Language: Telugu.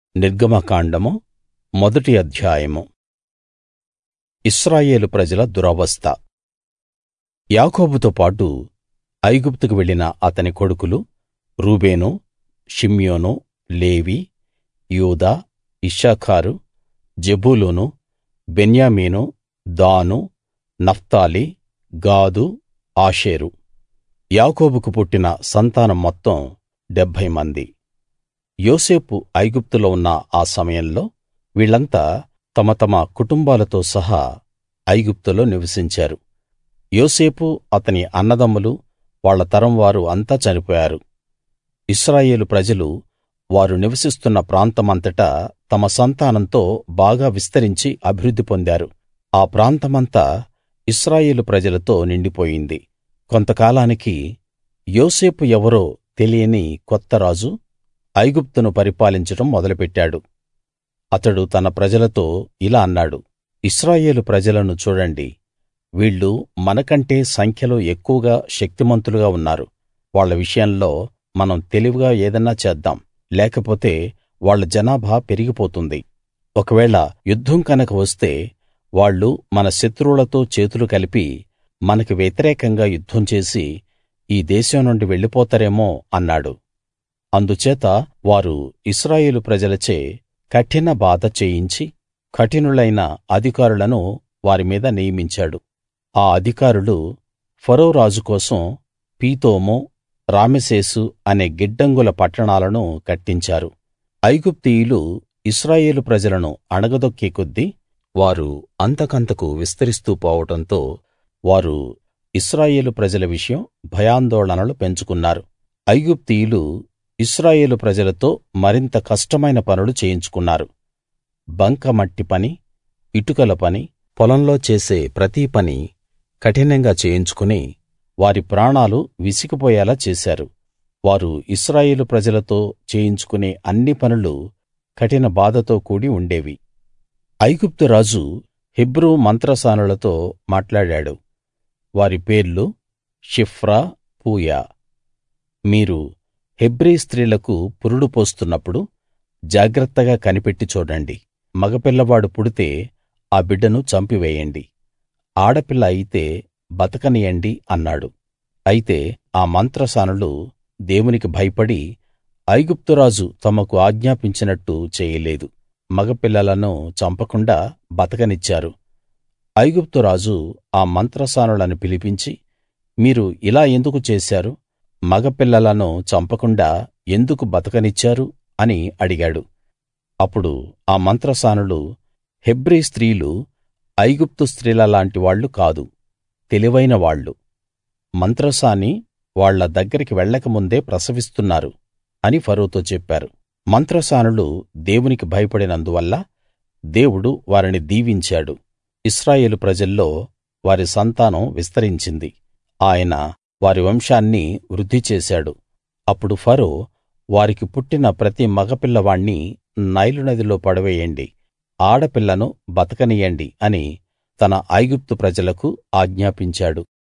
నిర్గమకాండము మొదటి అధ్యాయము ఇశ్రాయేలు ప్రజల దురవస్థ యాకోబుతో పాటు ఐగుప్తుకు వెళ్ళిన అతని కొడుకులు రూబేను షిమ్యోను లేవి యూదా ఇశ్శాఖారు జెబూలూను బెన్యామీను దాను నఫ్తాలి గాదు ఆషేరు యాకోబుకు పుట్టిన సంతానం మొత్తం డెబ్భై మంది యోసేపు ఐగుప్తులో ఉన్న ఆ సమయంలో వీళ్ళంతా తమ తమ కుటుంబాలతో సహా ఐగుప్తులో నివసించారు యోసేపు అతని అన్నదమ్ములు వాళ్ళ తరం వారు అంతా చనిపోయారు ఇశ్రాయేలు ప్రజలు వారు నివసిస్తున్న ప్రాంతమంతటా తమ సంతానంతో బాగా విస్తరించి అభివృద్ధి పొందారు ఆ ప్రాంతమంతా ఇశ్రాయేలు ప్రజలతో నిండిపోయింది కొంతకాలానికి యోసేపు ఎవరో తెలియని కొత్త రాజు ఐగుప్తును పరిపాలించడం మొదలుపెట్టాడు అతడు తన ప్రజలతో ఇలా అన్నాడు ఇశ్రాయేలు ప్రజలను చూడండి వీళ్ళు మనకంటే సంఖ్యలో ఎక్కువగా శక్తిమంతులుగా ఉన్నారు వాళ్ళ విషయంలో మనం తెలివిగా ఏదన్నా చేద్దాం లేకపోతే వాళ్ళ జనాభా పెరిగిపోతుంది ఒకవేళ యుద్ధం కనుక వస్తే వాళ్ళు మన శత్రువులతో చేతులు కలిపి మనకి వ్యతిరేకంగా యుద్ధం చేసి ఈ దేశం నుండి వెళ్ళిపోతారేమో అన్నాడు అందుచేత వారు ఇశ్రాయేలు ప్రజలచే కఠిన బాధ చేయించి కఠినులైన అధికారులను వారి మీద నియమించాడు ఆ అధికారులు ఫరో రాజు కోసం పీతోము రామెసేసు అనే గిడ్డంగుల పట్టణాలను కట్టించారు ఐగుప్తీయులు ఇశ్రాయేలు ప్రజలను అణగదొక్కే కొద్దీ వారు అంతకంతకు విస్తరిస్తూ పోవడంతో వారు ఇశ్రాయేలు ప్రజల విషయం భయాందోళనలు పెంచుకున్నారు ఐగుప్తీయులు ఇశ్రాయేలు ప్రజలతో మరింత కష్టమైన పనులు చేయించుకున్నారు బంకమట్టి పని ఇటుకల పని పొలంలో చేసే ప్రతి పని కఠినంగా చేయించుకుని వారి ప్రాణాలు విసిగిపోయేలా చేశారు వారు ఇశ్రాయేలు ప్రజలతో చేయించుకునే అన్ని పనులు కఠిన బాధతో కూడి ఉండేవి ఐగుప్తు రాజు హెబ్రూ మంత్రసానులతో మాట్లాడాడు వారి పేర్లు షిఫ్రా పూయా మీరు హెబ్రీ స్త్రీలకు పురుడు పోస్తున్నప్పుడు జాగ్రత్తగా కనిపెట్టి చూడండి మగపిల్లవాడు పుడితే ఆ బిడ్డను చంపివేయండి ఆడపిల్ల అయితే బతకనియండి అన్నాడు అయితే ఆ మంత్రసానులు దేవునికి భయపడి ఐగుప్తురాజు తమకు ఆజ్ఞాపించినట్టు చేయలేదు మగపిల్లలను చంపకుండా బతకనిచ్చారు ఐగుప్తురాజు ఆ మంత్రసానులను పిలిపించి మీరు ఇలా ఎందుకు చేశారు మగపిల్లలను చంపకుండా ఎందుకు బతకనిచ్చారు అని అడిగాడు అప్పుడు ఆ మంత్రసానులు హెబ్రీ స్త్రీలు ఐగుప్తు స్త్రీలలాంటి వాళ్ళు కాదు తెలివైన వాళ్ళు మంత్రసాని వాళ్ళ దగ్గరికి వెళ్ళకముందే ప్రసవిస్తున్నారు అని ఫరోతో చెప్పారు మంత్రసానులు దేవునికి భయపడినందువల్ల దేవుడు వారిని దీవించాడు ఇశ్రాయేలు ప్రజల్లో వారి సంతానం విస్తరించింది ఆయన వారి వంశాన్ని వృద్ధి చేశాడు అప్పుడు ఫరో వారికి పుట్టిన ప్రతి మగపిల్లవాణ్ణి నైలు నదిలో పడవేయండి ఆడపిల్లను బతకనియ్యండి అని తన ఐగుప్తు ప్రజలకు ఆజ్ఞాపించాడు